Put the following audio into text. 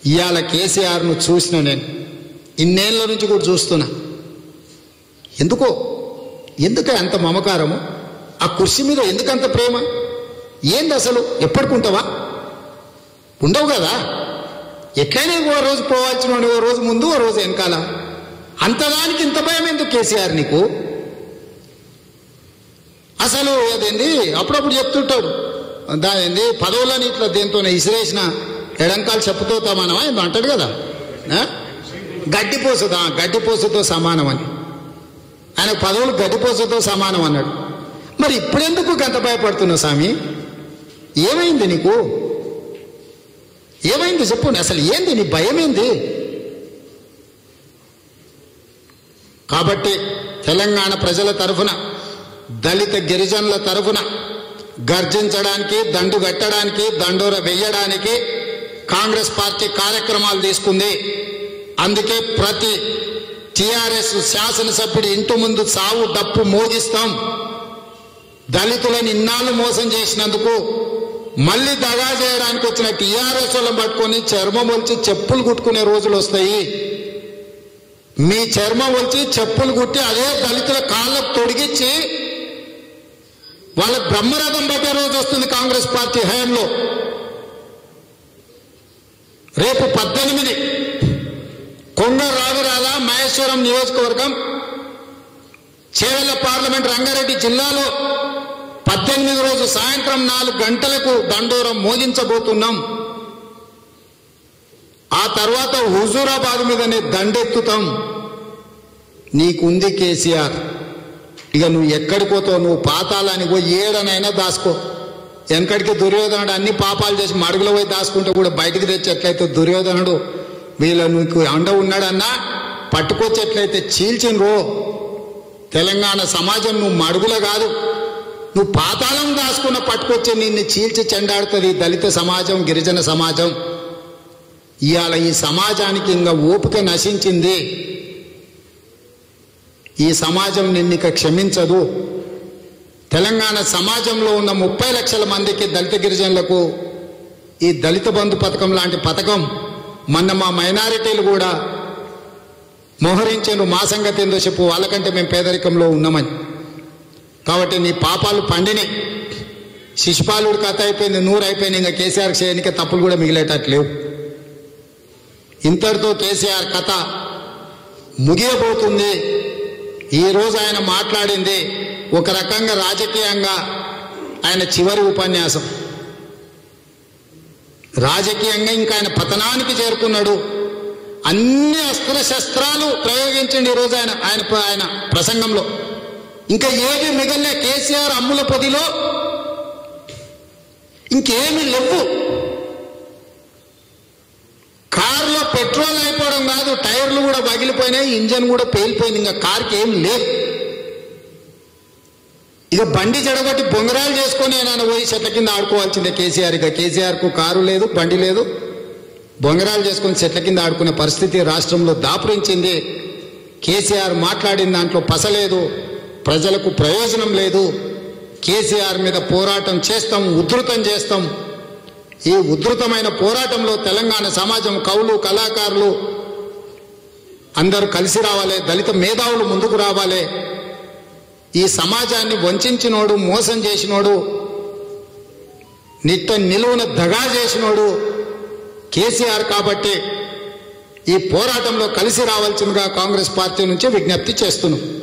ఇవాళ కేసీఆర్ను చూసిన నేను ఇన్నేళ్ల నుంచి కూడా చూస్తున్నా ఎందుకో ఎందుకు అంత మమకారము ఆ కుర్చీ మీద ఎందుకంత ప్రేమ ఏంది అసలు ఎప్పటికుంటావా ఉండవు కదా ఎట్లయినా ఓ రోజు పోవాల్సిన వాడు ఓ రోజు ముందు ఓ రోజు వెనకాల అంతదానికి ఇంత భయం ఎందుకు కేసీఆర్ నీకు అసలు అదేంది అప్పుడప్పుడు చెప్తుంటాడు దాని పదవులని ఇట్లా దేంతో ఇసిరేసిన ఎడంకాలు చెప్పుతో సమానమా ఏందో అంటాడు కదా ఆ? గడ్డిపోసుదా గడ్డిపోసుతో సమానం అని ఆయన పదవులు గడ్డిపోసుతో సమానం అన్నాడు మరి ఇప్పుడెందుకు గంత భయపడుతున్నావు స్వామి ఏమైంది నీకు ఏమైంది చెప్పు అసలు ఏంది నీ భయం ఏంది కాబట్టి తెలంగాణ ప్రజల తరఫున దళిత గిరిజనుల తరఫున గర్జించడానికి దండు కట్టడానికి దండోర వెయ్యడానికి కాంగ్రెస్ పార్టీ కార్యక్రమాలు తీసుకుంది అందుకే ప్రతి టిఆర్ఎస్ శాసనసభ్యుడి ఇంటి ముందు సావు డప్పు మోగిస్తాం దళితులను ఇన్నాళ్ళు మోసం చేసినందుకు మళ్ళీ దగా చేయడానికి వచ్చిన టీఆర్ఎస్ వాళ్ళని పట్టుకొని చర్మం వచ్చి చెప్పులు కుట్టుకునే రోజులు వస్తాయి మీ చర్మం వచ్చి చెప్పులు కుట్టి అదే దళితుల కాళ్ళకు తొడిగించి వాళ్ళ బ్రహ్మరథం పట్టే రోజు వస్తుంది కాంగ్రెస్ పార్టీ హయాంలో రేపు పద్దెనిమిది కొండ రావిరాల మహేశ్వరం నియోజకవర్గం చేవెళ్ల పార్లమెంట్ రంగారెడ్డి జిల్లాలో పద్దెనిమిది రోజు సాయంత్రం నాలుగు గంటలకు దండోరం మోగించబోతున్నాం ఆ తర్వాత హుజూరాబాద్ మీదనే దండెత్తుతాం నీకుంది కేసీఆర్ ఇక నువ్వు ఎక్కడికి పోతావు నువ్వు పాతాలని పోయి ఏడనైనా దాసుకో వెనకడికి దుర్యోధనుడు అన్ని పాపాలు చేసి మడుగులో పోయి దాచుకుంటే కూడా బయటికి తెచ్చేట్లయితే దుర్యోధనుడు వీళ్ళ నీకు అండ ఉన్నాడన్నా పట్టుకొచ్చేట్లయితే చీల్చినరో తెలంగాణ సమాజం నువ్వు మడుగులో కాదు నువ్వు పాతాళం దాచుకున్న పట్టుకొచ్చి నిన్ను చీల్చి చెండాడుతుంది ఈ దళిత సమాజం గిరిజన సమాజం ఇవాళ ఈ సమాజానికి ఇంకా ఓపిక నశించింది ఈ సమాజం నిన్నిక క్షమించదు తెలంగాణ సమాజంలో ఉన్న ముప్పై లక్షల మందికి దళిత గిరిజనులకు ఈ దళిత బంధు పథకం లాంటి పథకం మొన్న మా మైనారిటీలు కూడా మోహరించారు మా సంగతి ఏందో చెప్పు వాళ్ళకంటే మేము పేదరికంలో ఉన్నామని కాబట్టి నీ పాపాలు పండినాయి శిశుపాలుడి కథ అయిపోయింది నూరు అయిపోయింది ఇంకా కేసీఆర్ చేయనికే తప్పులు కూడా మిగిలేటట్లేవు ఇంతటితో కేసీఆర్ కథ ముగియబోతుంది ఈ రోజు ఆయన మాట్లాడింది ఒక రకంగా రాజకీయంగా ఆయన చివరి ఉపన్యాసం రాజకీయంగా ఇంకా ఆయన పతనానికి చేరుకున్నాడు అన్ని అస్త్ర శస్త్రాలు ప్రయోగించండి ఈరోజు ఆయన ఆయన ఆయన ప్రసంగంలో ఇంకా ఏది మిగిలిన కేసీఆర్ అమ్ముల పొదిలో ఇంకేమి లేవు కారులో పెట్రోల్ అయిపోవడం కాదు టైర్లు కూడా పగిలిపోయినాయి ఇంజన్ కూడా పేలిపోయింది ఇంకా కార్కి ఏం లేదు ఇక బండి జడగొట్టి బొంగరాలు చేసుకొని ఆయన పోయి చెట్ల కింద ఆడుకోవాల్సిందే కేసీఆర్ ఇక కేసీఆర్కు కారు లేదు బండి లేదు బొంగరాలు చేసుకొని చెట్ల కింద ఆడుకునే పరిస్థితి రాష్ట్రంలో దాపురించింది కేసీఆర్ మాట్లాడిన దాంట్లో పసలేదు ప్రజలకు ప్రయోజనం లేదు కేసీఆర్ మీద పోరాటం చేస్తాం ఉధృతం చేస్తాం ఈ ఉధృతమైన పోరాటంలో తెలంగాణ సమాజం కవులు కళాకారులు అందరూ కలిసి రావాలి దళిత మేధావులు ముందుకు రావాలి ఈ సమాజాన్ని వంచినోడు మోసం చేసినోడు నిట్ట నిలువున దగా చేసినోడు కేసీఆర్ కాబట్టి ఈ పోరాటంలో కలిసి రావాల్సిందిగా కాంగ్రెస్ పార్టీ నుంచి విజ్ఞప్తి చేస్తున్నాం